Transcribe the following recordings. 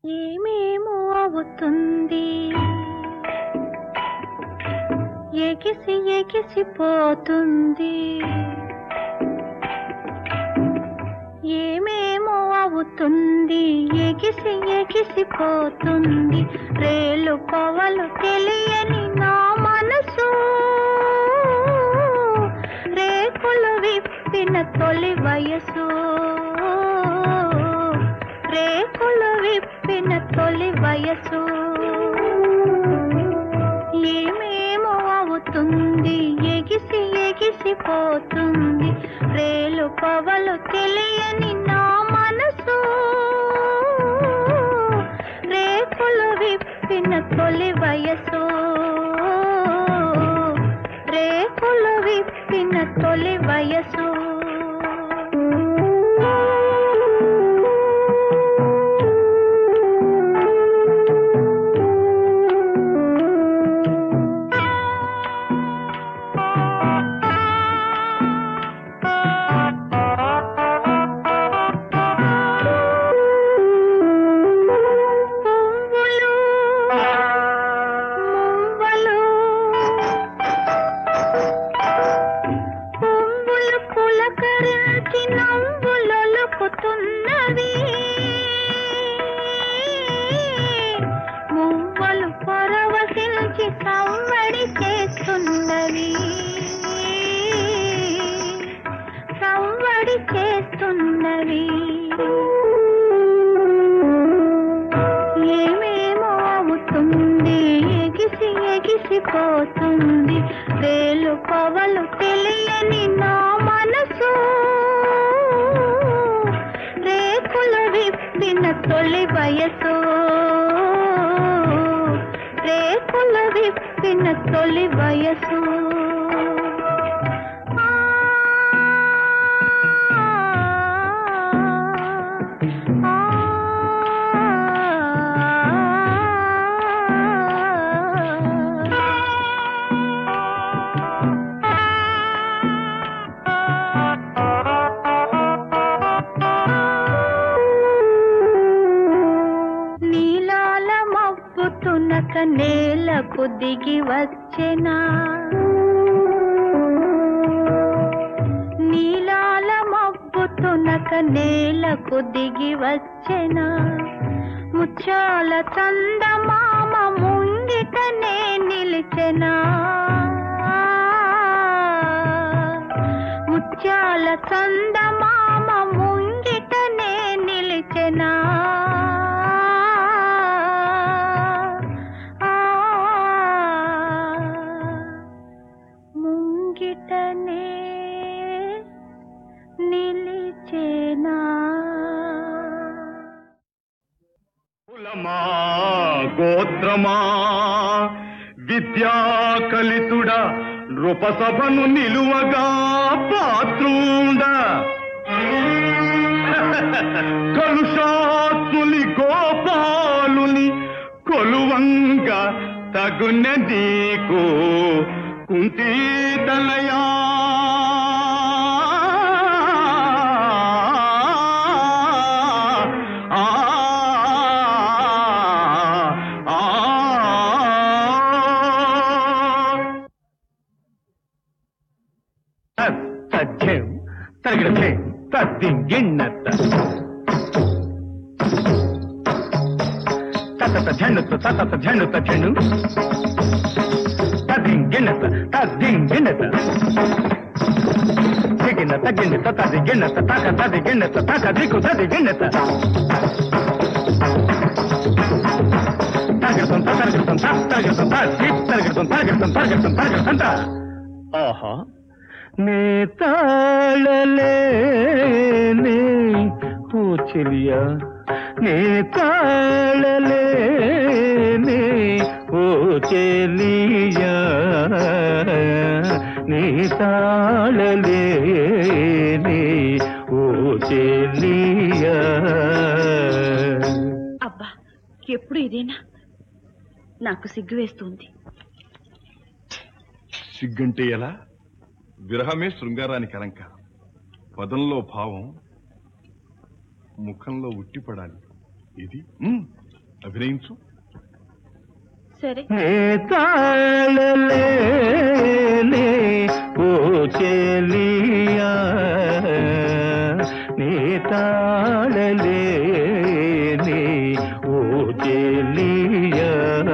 ఏమేమో అవుతుంది ఎగిసి ఎగిసిపోతుంది ఏమేమో అవుతుంది ఎగిసి ఎగిసిపోతుంది రేలు పవలు తెలియని నా మనసు రేకులు విప్పిన తొలి వయసు రేకులు విప్పిన తొలి వయసు ఏమేమో అవుతుంది ఎగిసి ఎగిసిపోతుంది రేలు పవలు తెలియని నా మనసు రేకులు విప్పిన తొలి వయసు రేకులు విప్పిన తొలి వయసు పువ్వులు మువ్వలు పువ్వులు పులకరించి నవ్వులొలుకుతున్నవి మువ్వలు పరవశించి సవ్వడి చేస్తున్నవి సవ్వడి చేస్తున్నవి ఏమేమో అవుతుంది ఎగిసి ఎగిసిపోతుంది వేలు పవలు తెలియని నా మనసు రేకులు విప్పిన తొలి వయసు రేకులు విప్పిన తొలి వయసు నీలాల మబ్బుతునక నేలకు దిగి వచ్చెనా నీలాల మబ్బుతునక నేలకు దిగి వచ్చెనా ముచ్చాల చందమామ ముంగిటనే నిలిచెనా ముత్యాల చందమామ ముంగిటనే నిలిచెనా ఆ, ముంగిటనే నిలిచెనా కులమా గోత్రమా విద్యా కలితుడ నృపసభను నిలువగా పాత్రుండ కలుషాత్ములి గోపాలుని కొలువంగా తగున నీకు కుంతీతలయా ఆ ఆ తజ్జం తరగడతే తద్దింగిన్నత తతత ఝండుత తతత ఝండుత ఝండు తద్దింగిన్నత తద్దింగిన్నత దిగిన్నత గిన్నత తదిగిన్నత తక తదిగిన్నత తక దిక్కు తదిగిన్నత తరగడతాం తరగడతాం తరగడతాం తరగడతాం తరగడతాం తరగడతాం తరగడతాం ఆహా నే తాళలేనే ఓ చెలియా నే తాళలేనే ఓ చెలియా నీ తాళలేనే ఓ చెలియా అబ్బా ఎప్పుడు ఇదేనా నాకు సిగ్గు వేస్తుంది సిగ్గంటే ఎలా విరహమే శృంగారానికి అలంకారం పదంలో భావం ముఖంలో ఉట్టిపడాలి ఇది మ్, అభినయించు సరే నే తాళలేనే ఓ చెలియా నే తాళలేనే ఓ చెలియా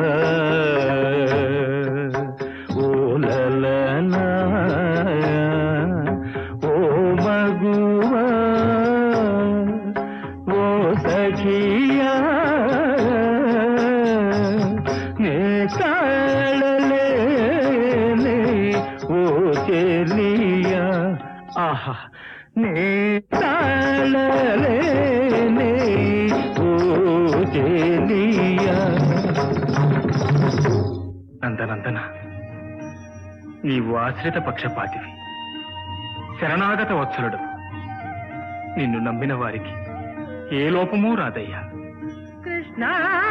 ఓ లలనా ఓ మగువా ఓ సఖియా నే తాళలేనే ఓ చెలియా ఆహా నే తాళలేనే ఓ చెలియా నందనందన నీవు ఆశ్రిత పక్షపాతివి శరణాగత వత్సలుడు నిన్ను నమ్మిన వారికి ఏ లోపమూ రాదయ్యా కృష్ణ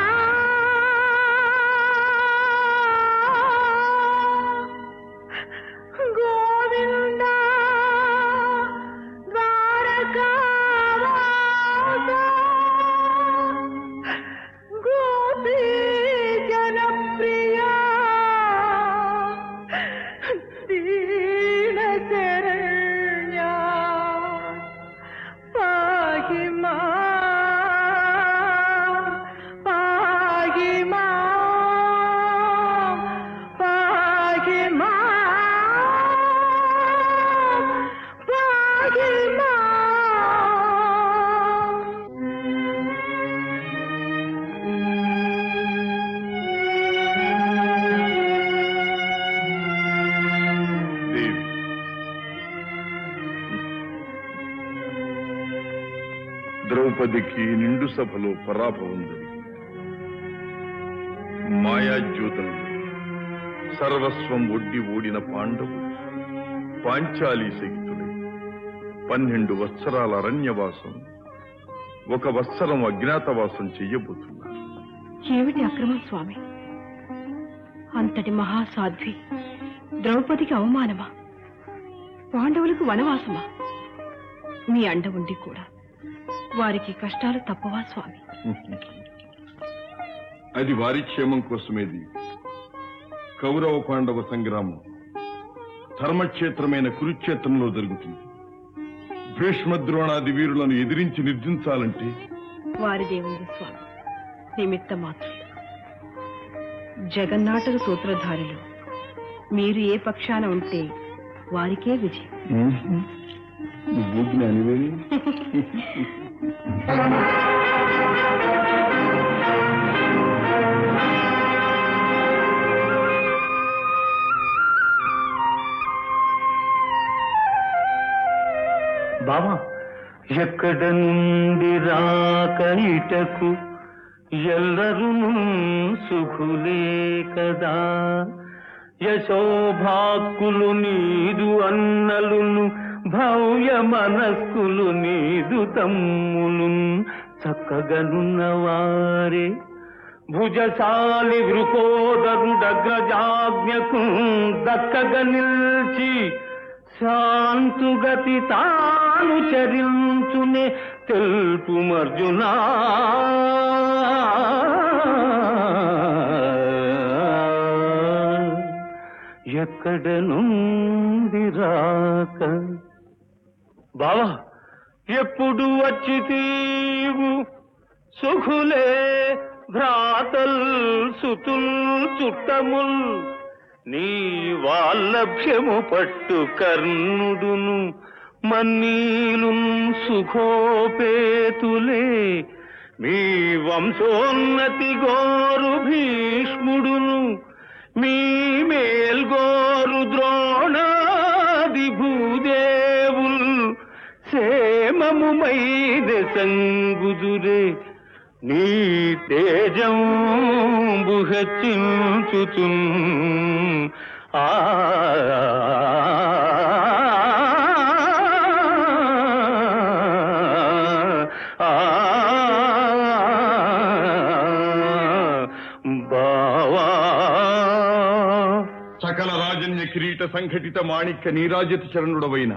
గోవింద గోపీ జనప్రియా దీన శరణ్యా పాహి మా పాహి మా పాహి మా పాహి మా దేవి ద్రౌపదికి నిండు సభలో పరాభవం జరిగింది మాయాజ్యోతులు సర్వస్వం ఒడ్డి ఓడిన పాండవులు పాంచాలి సహితులై పన్నెండు వత్సరాల అరణ్యవాసం ఒక వత్సరం అజ్ఞాతవాసం చెయ్యబోతున్నారు ఏమిటి అక్రమం స్వామి అంతటి మహాసాధ్వి ద్రౌపదికి అవమానమా పాండవులకు వనవాసమా మీ అండ ఉండి కూడా వారికి కష్టాలు తప్పవా స్వామి అది వారి క్షేమం కోసమేది కౌరవ పాండవ సంగ్రామం ధర్మక్షేత్రమైన కురుక్షేత్రంలో జరుగుతుంది భీష్మద్రోణాది వీరులను ఎదిరించి నిర్జించాలంటే వారిదేముంది స్వామి నిమిత్త మాత్రులు జగన్నాటక సూత్రధారులు మీరు ఏ పక్షాన ఉంటే వారికే విజయం నువ్వు జ్ఞానివేని బావా ఎక్కడ నుండి రాక ఇటకు ఎల్లరూ సుఖులే కదా యశోభాక్కులు నీదు అన్నలును భవ్య మనస్కులు నీదు తమ్ములు చక్కగనున్నవారే భుజశాలి వృకోదరుడగ్రజాజ్ఞకు దక్కగ నిల్చి శాంతుగతి తాను చరించునే తెలుపు మర్జునా ఎక్కడ నుండి రాక బావా ఎప్పుడు వచ్చి తీవు సుఖులే భ్రాతల్ సుతుల్ చుట్టముల్ నీ వాల్లభ్యము పట్టు కర్ణుడును మన్నీలు సుఖోపేతులే మీ వంశోన్నతి గోరు భీష్ముడును మీ మేల్గోరు ద్రోణాది భూదేవుల్ క్షేమముమైన సంగుదురే నీ తేజం బుహచించుచున్ ఆ బావా సకల రాజన్య కిరీట సంఘటిత మాణిక్య నీరాజిత చరణుడవైన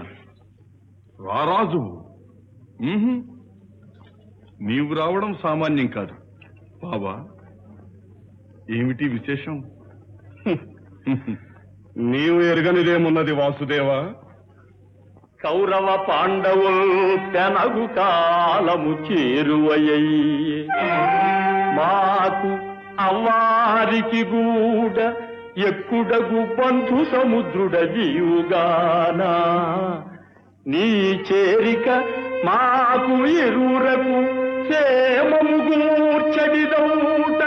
రారాజు నీవు రావడం సామాన్యం కాదు బావా ఏమిటి విశేషం నీవు ఎరగనిదేమున్నది వాసుదేవా కౌరవ పాండవుల్ తెనగు కాలము చేరువయ్యే మాకు అవ్వారికి గూడ ఎక్కుడగు బంధు సముద్రుడ వీవుగానా నీ చేరిక మాకు ఇరువురకు క్షేమము గూర్చడిదౌట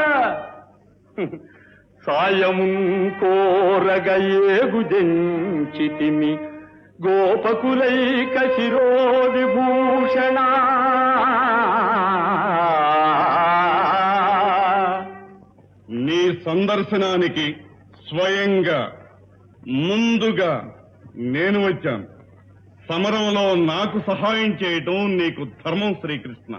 సాయము కోరగ ఏగుజంచితిమి గోపకులైక శిరోవిభూషణ నీ సందర్శనానికి స్వయంగా ముందుగా నేను వచ్చాను సమరంలో నాకు సహాయం చేయటం నీకు ధర్మం శ్రీకృష్ణ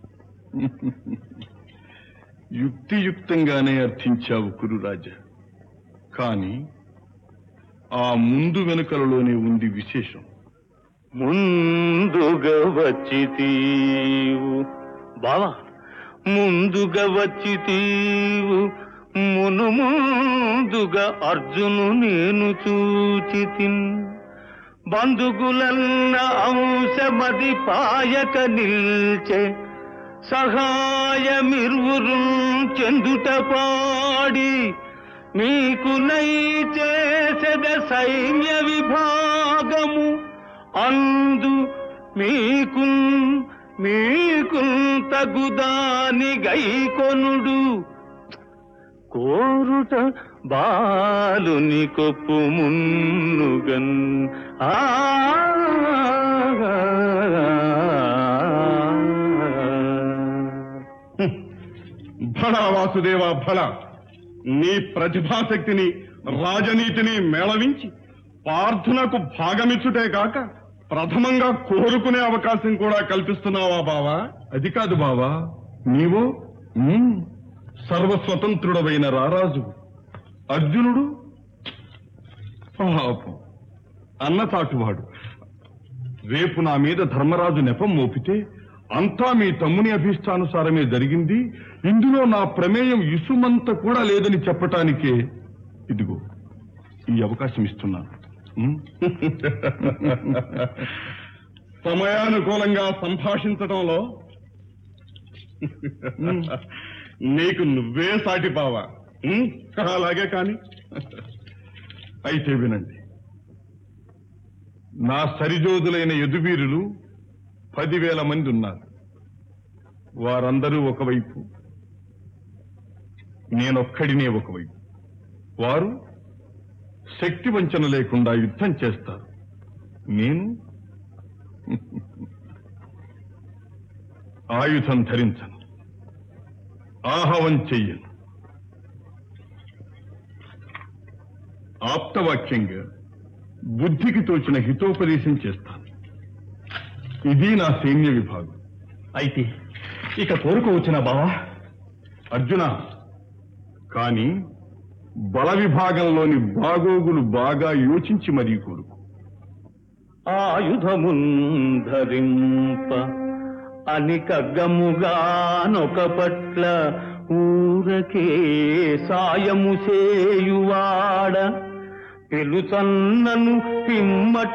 యుక్తియుక్తంగానే అర్థించావు కురురాజా కాని ఆ ముందు వెనుకలలోనే ఉంది విశేషం ముందుగా వచ్చి తీవు బావా ముందుగా వచ్చి తీవు మును ముందుగా అర్జును నేను చూచి బంధుగులన్న అంశమది పాయక నిల్చే సహాయమిరువురు చెందుట పాడి మీకు నై చేసెద సైన్య విభాగము అందు మీకు మీకు తగుదాని గైకొనుడు కోరుట బాలుని కొప్పు మున్నుగన్ ఆ భళ వాసుదేవ భళ నీ ప్రతిభాశక్తిని రాజనీతిని మేళవించి పార్థునకు భాగమిచ్చుటే కాక ప్రథమంగా కోరుకునే అవకాశం కూడా కల్పిస్తున్నావా బావా అది కాదు బావా నీవో ఉమ్, సర్వస్వతంత్రుడవైన రారాజు అర్జునుడు పాపం అన్నచాటువాడు రేపు నా మీద ధర్మరాజు నెపం మోపితే అంతా మీ తమ్ముని అభీష్టానుసారమే జరిగింది ఇందులో నా ప్రమేయం ఇసుమంత కూడా లేదని చెప్పటానికే ఇదిగో ఈ అవకాశం ఇస్తున్నాను ఉం? సమయానుకూలంగా సంభాషించడంలో నీకు నువ్వే సాటి బావా ఉం? అలాగే కాని అయితే వినండి నా సరిజోదులైన యదువీరులు పదివేల మంది ఉన్నారు వారందరూ ఒకవైపు నేనొక్కడినే ఒకవైపు వారు శక్తి వంచన లేకుండా యుద్ధం చేస్తారు నేను ఆయుధం ధరించను ఆహవం చెయ్యను ఆప్తవాక్యంగా బుద్ధికి తోచిన హితోపదేశం చేస్తాను ఇది నా సైన్య విభాగం అయితే ఇక కోరుకోవచ్చునా బావా అర్జున కాని బల విభాగంలోని బాగోగులు బాగా యోచించి మరీ కోరుకు ఆయుధముంధరింప అని కగ్గముగానొక పట్ల ఊరకే సాయము చేయువాడ పెలుచన్నను పిమ్మట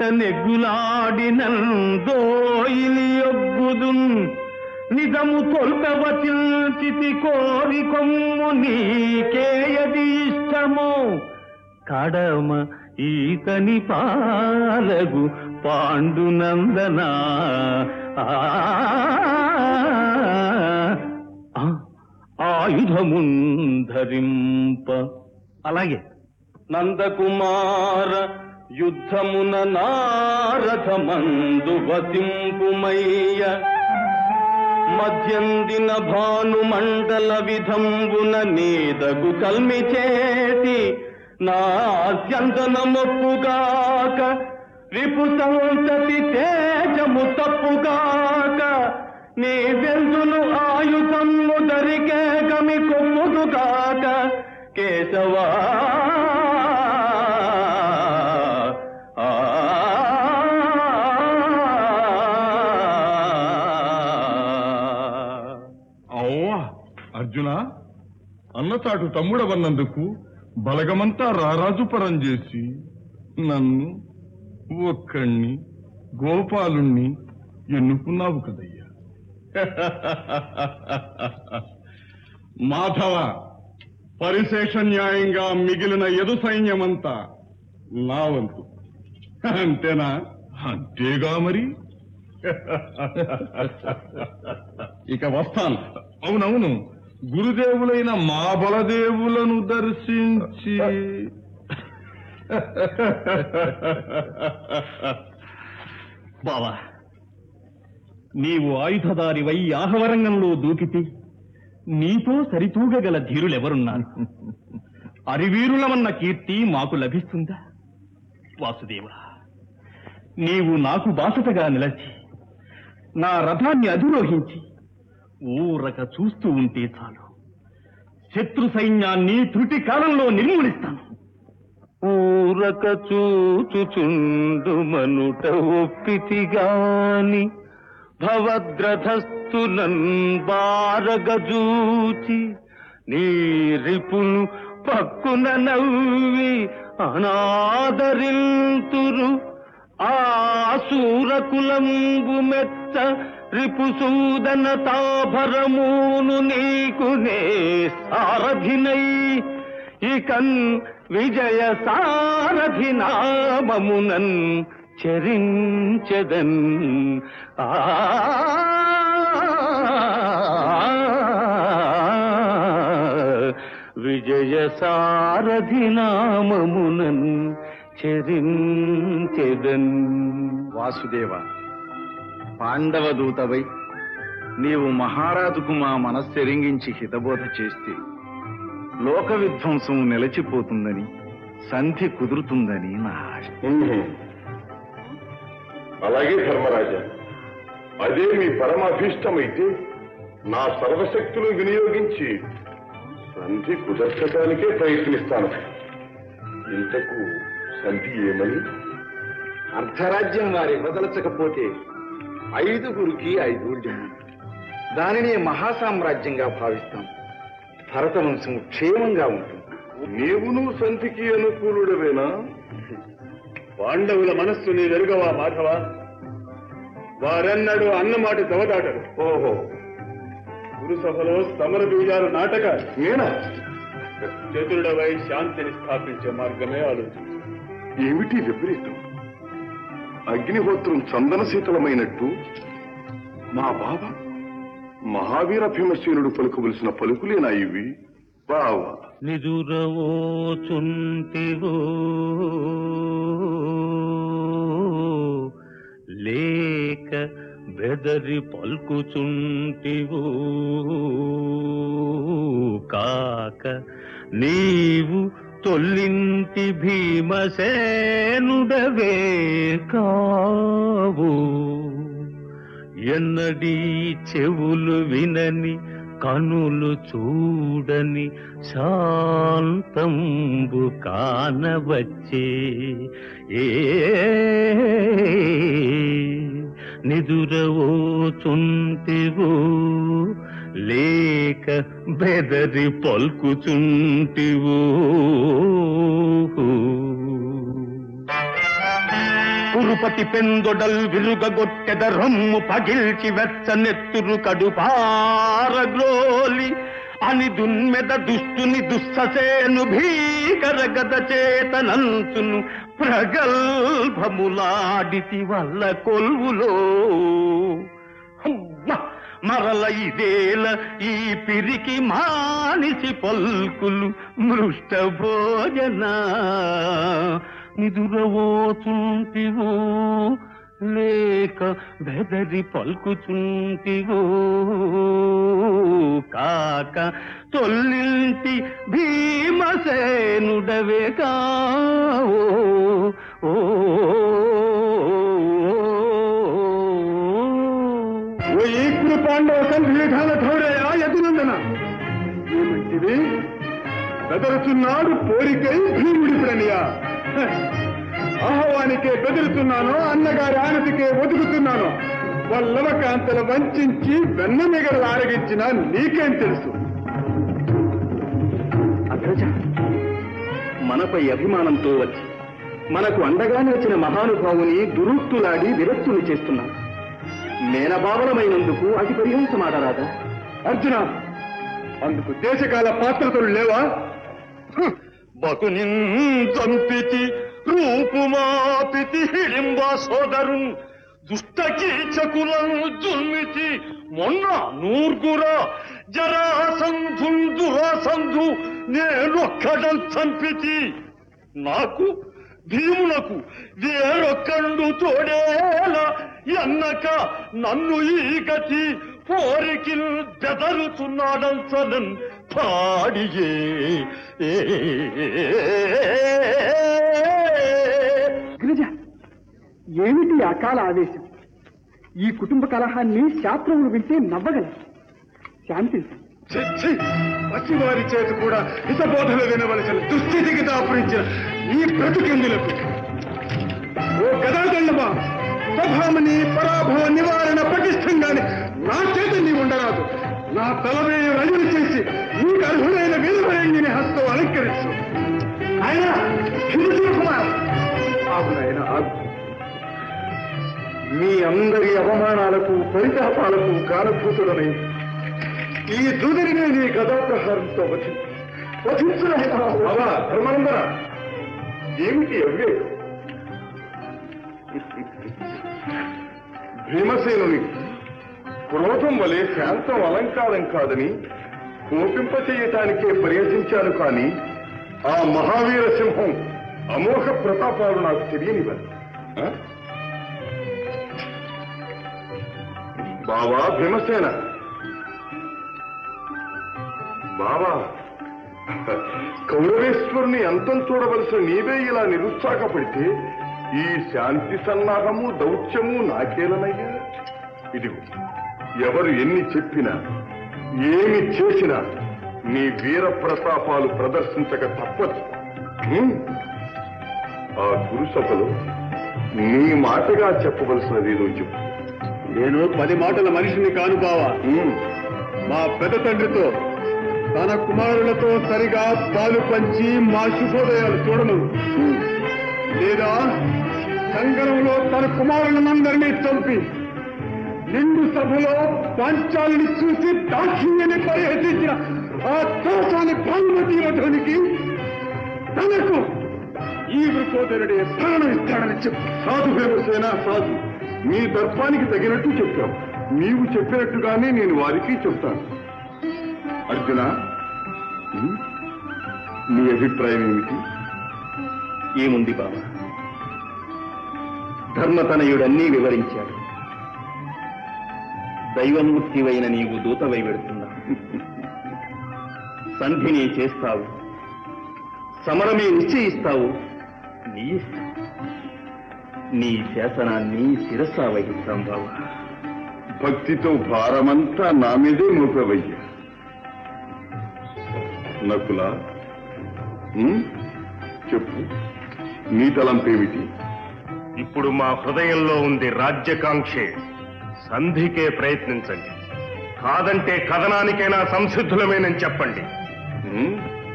నెగ్గులాడినందోయిలి యొగ్గుదున్ నిజము తొల్కవచిల్చితి కోరి కొమ్ము నీకేయది ఇష్టమో కడమ ఈతని పాలగు పాండునందన ఆయుధముంధరింప అలాగే నందకుమార యుద్ధమున నారథమందు వసింపుమయ్య మధ్యందిన భానుమండల విధంబున నీదగు కల్మి చేతి నా చందనమొప్పుగాక రిపు సంతతి తేజము తప్పుగాక నీ వెందును ఆయుధము దరికే గమి కొమ్ముదుగాక కేశవా ఆ అవ్వా అర్జున నేనా అన్నచాటు తమ్ముడవన్నందుకు బలగమంతా రారాజు పరం చేసి నన్ను ఒక్కణ్ణి గోపాలుణ్ణి ఎన్నుకున్నావు కదయ్యా మాధవ పరిశేష న్యాయంగా మిగిలిన ఎదు సైన్యమంతా నా వంతు అంతేనా అంతేగా మరి ఇక వస్తాను అవునవును గురుదేవులైన మా బలదేవులను దర్శించి బావా నీవు ఆయుధదారివై ఆహవరంగంలో దూకితే నీతో సరితూగగల ధీరులెవరున్నారు అరివీరులమన్న కీర్తి మాకు లభిస్తుందా వాసుదేవ నీవు నాకు బాసటగా నిలచి నా రథాన్ని అధిరోహించి ఊరక చూస్తూ ఉంటే చాలు శత్రు సైన్యాన్ని త్రుటి కాలంలో నిర్మూలిస్తాను ఊరక చూచుచుండు మనుట ఒప్పితిగాని భవద్రథస్థులన్ బారగజూచి నీ రిపులు పక్కున నవ్వి అనాదరింతురు ఆ సూరకులంబు మెచ్చ రిపుసూదన తాభరమును నీకు నే సారథినై ఇకన్ విజయ సారథి నామమునన్ చరించదన్ ఆ విజయ సారథి నామమునన్ చరించెదన్ వాసుదేవ పాండవ దూతవై నీవు మహారాజుకు మా మనస్సెరింగించి హితబోధ చేస్తే లోక విధ్వంసం నిలచిపోతుందని సంధి కుదురుతుందని నా ఆశ అలాగే ధర్మరాజా అదే మీ పరమాభీష్టమైతే నా సర్వశక్తులు వినియోగించి సంధి కుదర్చడానికే ప్రయత్నిస్తాను ఇంతకు సంధి ఏమని అర్ధరాజ్యం వారి వదలచకపోతే ఐదుగురికి ఐదూళ్యం దానిని మహాసామ్రాజ్యంగా భావిస్తాం భరతవంశం క్షేమంగా ఉంటుంది నీవును సంధికి అనుకూలుడవేనా పాండవుల మనస్సు నీ వెరుగవా మాధవ వారెన్నడూ అన్నమాట దవదాటరు ఓహో గురుసభలో సమర బీజాలు నాటక నేనా చతురుడవై శాంతిని స్థాపించే మార్గమే ఆలోచించు ఏమిటి విపరీతం అగ్నిహోత్రం చందన శీతలమైనట్టు మా బాబా మహావీర భీమసేనుడు పలుకవలసిన పలుకులేనా ఇవి బావా నిదురవోచుంటివో లేక బెదరి పల్కుచుంటివో కాక నీవు తొల్లింటి భీమసేనుడవే కావు ఎన్నడీ చెవులు వినని కనులు చూడని శాంతంబు కానవచ్చే ఏ నిదురవోచుంటివో లేక బెదరి పల్కుచుంటివో కురుపతి పెందొడల్ విరుగగొట్టెద రొమ్ము పగిల్చి వెచ్చ నెత్తురు కడుపారగ్రోలి అని దున్మెద దుష్టుని దుస్ససేను భీకర గద చేతనంచును ప్రగల్భములాడితి వల్ల కొల్వులో అమ్మ! మరల ఇదేల ఈ పిరికి మానిసి పల్కులు మృష్ట భోజన నిదురవోచుంటివో లేక బెదరి పల్కుచుంటివో కాక తొల్లింటి భీమసేనుడవే కావో ఓ ఓ ఈకుడు పాండవ సంధివిధాన ధౌరయ యదునందన ఏమంటిది బెదరుచున్నాడు పోరికై భీముడి ప్రణియా హ! ఆహ్వానికే బెదురుతున్నానో అన్నగారి ఆనతికే ఒదుగుతున్నానో వల్లవ కాంతలు వంచి వెన్న మిగలు ఆరగించిన నీకేం తెలుసు మనపై అభిమానంతో వచ్చి మనకు అండగా నిలిచిన మహానుభావుని దురుక్తులాడి విరక్తులు చేస్తున్నాం మేనభావనమైనందుకు అతి పరిహంసమాడరాదా అర్జున అందుకు దేశకాల పాత్రతలు లేవా బకుని చంపితి రూపుమాపితి హిడింబ సోదరున్ దుష్ట కీచకులను జుల్మితి మొన్న నూర్గురా జరాసంధు దురాసంధు నేనొక్కడం చంపితి నాకు భీమునకు వేరొక్కడు తోడేలా ఎన్నక నన్ను ఈ గతి పోరికి బెదరుతున్నాడంచనన్ పాడియే గిరిజ ఏమిటి అకాల ఆవేశం ఈ కుటుంబ కలహాన్ని శాస్త్రములు వింటే నవ్వగలరు శాంతించు పసివారి చేతి కూడా హితబోధలు వినవలసిన దుస్థితికి దాపురించిన ఈ బ్రతుకెందులకు ఓ గదాదండమా స్వభామని పరాభవ నివారణ పటిష్టంగానే నా చేత నీ ఉండరాదు నా తలమే రజలు చేసి నీకు అర్హుడైన వీరవరంగిని హస్తం అలంకరించు ఆయన హిందూ కుమార్ ఆగు నాయన ఆగు మీ అందరి అవమానాలకు పరితాపాలకు కారభూతులనై ఈ దూదరిని నీ గదాప్రహారంతో వధించు వధించు నాయనా. ధర్మానందర ఏమిటి అవివేకం భీమసేనుని క్రోధం వలె శాంతం అలంకారం కాదని కోపింప చేయటానికే ప్రయత్నించాను కాని ఆ మహావీర సింహం అమోఘ ప్రతాపాలు నాకు తెలియనివని ఆ? బావా భీమసేన బావా కౌరవేశ్వరుని అంతం చూడవలసిన నీవే ఇలా నిరుత్సాహపడితే ఈ శాంతి సన్నాహము దౌత్యము నాకేలనయ్యా ఇదిగో ఎవరు ఎన్ని చెప్పినా ఏమి చేసినా నీ వీర ప్రతాపాలు ప్రదర్శించక తప్పదు హ్మ్? ఆ గురుసభలో నీ మాటగా చెప్పవలసినది ఏదో చెప్పు నేను పది మాటల మనిషిని కాను బావా హ్మ్. మా పెద్ద తండ్రితో తన కుమారులతో సరిగా పాలు పంచి మా శుభోదయాలు చూడను లేదా సంగరంలో తన కుమారులందరినీ చంపి నిండు సభలో పాంచాలిని చూసి దాక్షిణ్యని పరిహసించిన ఆ తోసాని భానుమతి వధునికి తనకు ఈ వృకోదరుడే ప్రాణం ఇస్తాడని చెప్పు సాధు భీమసేన సాధు నీ దర్పానికి తగినట్టు చెప్పావు నీవు చెప్పినట్టుగానే నేను వారికి చెప్తాను అర్జున హ్మ్? నీ అభిప్రాయం ఏమిటి ఏముంది బాబా ధర్మతనయుడన్నీ వివరించాడు దైవమూర్తివైన నీవు దూతవై వెడుతున్నావు సంధిని చేస్తావు సమరమే నిశ్చయిస్తావు నీ ఇష్టం. నీ శాసనాన్ని శిరసా వహిస్తాం బాబా భక్తితో భారమంతా నా మీదే మోపవయ్యా నకుల హ్మ్? చెప్పు నీ తలంపేమిటి ఇప్పుడు మా హృదయంలో ఉంది రాజ్యకాంక్షే సంధికే ప్రయత్నించండి కాదంటే కథనానికైనా సంసిద్ధులమేనని చెప్పండి హ్మ్?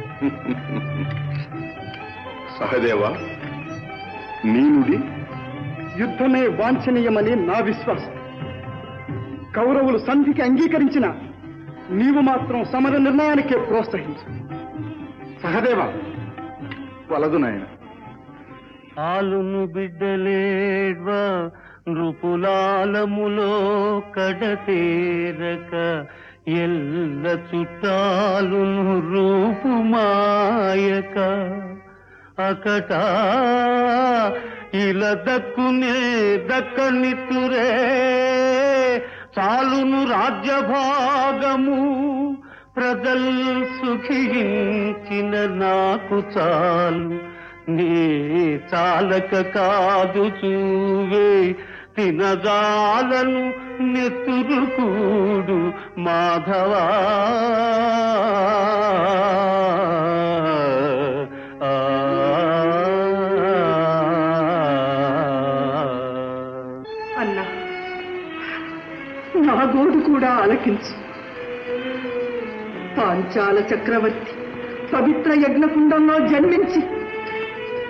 సహదేవా నీ నుడి యుద్ధమే వాంఛనీయమని నా విశ్వాసం కౌరవులు సంధికి అంగీకరించిన నీవు మాత్రం సమర నిర్ణయానికే ప్రోత్సహించు సహదేవ వలదు నాయన ఆలును బిడ్డలేడ్వా నృపులాలములో కడతేరక ఎల్ల చుట్టాలును రూపుమాయక అకట ఇలా దక్కునే దక్కనితురే చాలును రాజ్యభాగము ప్రజల్ సుఖించిన నాకు చాలు నీ చాలక కాదు చూవే తినజాలను నెత్తురుకూడు మాధవా ఆ అన్నా నా గోడు కూడా ఆలకించు పాంచాల చక్రవర్తి పవిత్ర యజ్ఞకుండంలో జన్మించి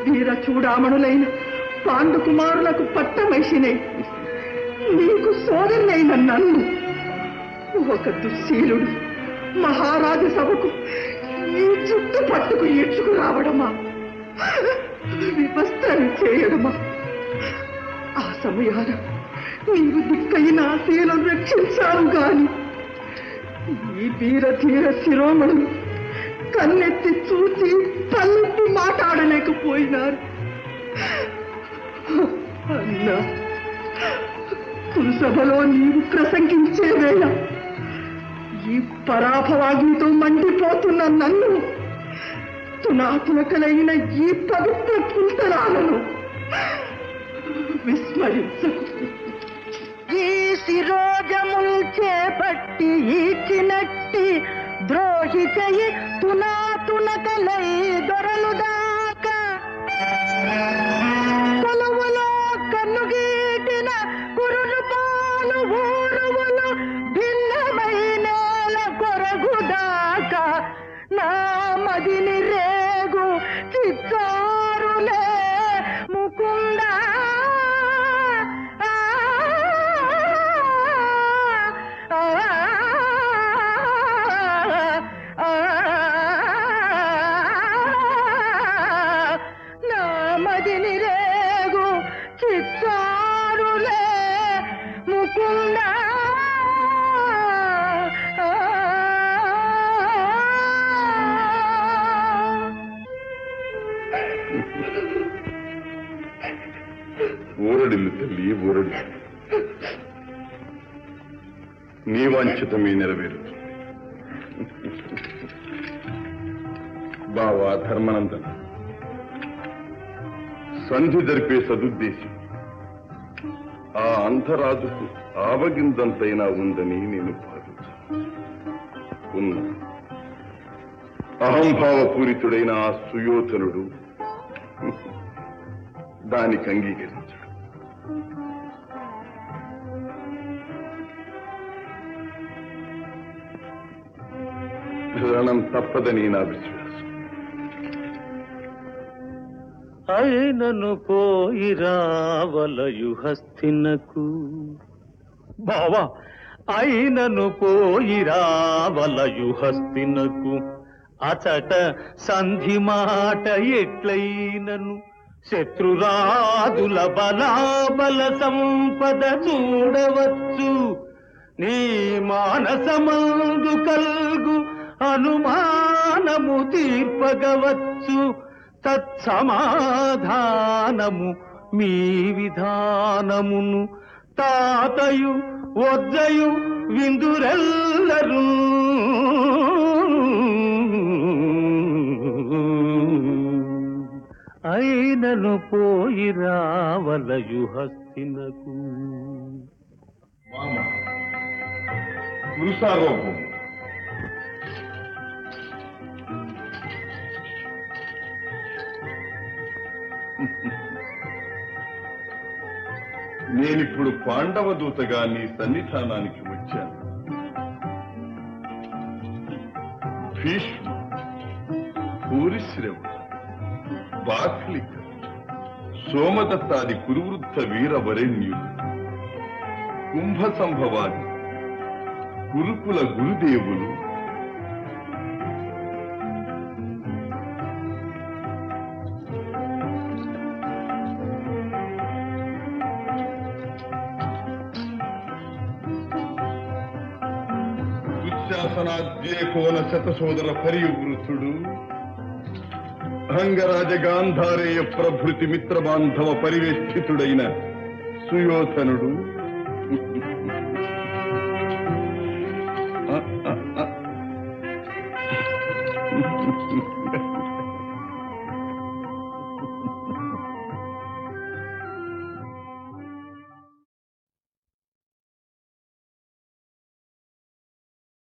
వీర చూడామణులైన పాండు కుమారులకు పట్టమైసినే నీకు సోదరులైన నన్ను ఒక దుశ్శీలుడు మహారాజు సభకు ఈ చుట్టు పట్టుకు ఈడ్చుకురావడమా వివస్త్రం చేయడమా ఆ సమయాన నీవు దిక్కైన శీలం రక్షించావు గాని ఈ వీర ధీర శిరోమణులు కన్నెత్తి చూసి తల్లెత్తి మాట్లాడలేకపోయినారు అన్నా కురుసభలో నీవు ప్రసంగించే వేళ ఈ పరాభవాగ్నితో మండిపోతున్న నన్ను తునాతునకలైన ఈ పవిత్ర కుంతలాలను విస్మరించకు ఈ శిరోజముల్ చేపట్టి ఈచినట్టి ద్రోహి చెయ్యి తునాతునకలై దొరలు దాకా కొలువులో కన్నుగీటిన కురులు పాలు ఊరువులు భిన్నమైన కొరగుదాకా నా మదిని రేగు చిత్తారులే ముకుందా నా మదిని రేగు చిత్తారులే ముకుందా ఊరడిల్లు తల్లి ఊరడి నీ వాంఛితమే నెరవేరుతుంది బావా ధర్మనందన సంధి జరిపే సదుద్దేశం ఆ అంధరాజుకు ఆవగిందంతైనా ఉందని నేను భావించాను ఉన్న అహంభావపూరితుడైన ఆ సుయోధనుడు దానికి అంగీకరించాడు రణం తప్పదని నా విశ్వాసం అయినను పోయి రావలయు హస్తినకు బావా అయినను పోయి రావలయు హస్తినకు అచట సంధి మాట ఎట్లయినను శత్రురాదుల బలాబల సంపద చూడవచ్చు నీ మానసమందు కల్గు అనుమానము తీర్పగవచ్చు తత్సమాధానము మీ విధానమును తాతయు వద్దయు విందురెల్లరూ అయినను పోయి రావలయు హస్తినకు వామ పురుషారోపం నేనిప్పుడు పాండవ దూతగా నీ సన్నిధానానికి వచ్చాను భీష్మ పూరిశ్రవ బాక్లిక సోమదత్తాది కురువృద్ధ వీర వరేణ్యులు కుంభ సంభవాది గురుకుల గురుదేవులు దుశ్శాసనాద్యేకోన శతసోదర పరివృతుడు అంగరాజ గాంధారేయ ప్రభృతి మిత్ర బాంధవ పరివేష్టితుడైన సుయోధనుడు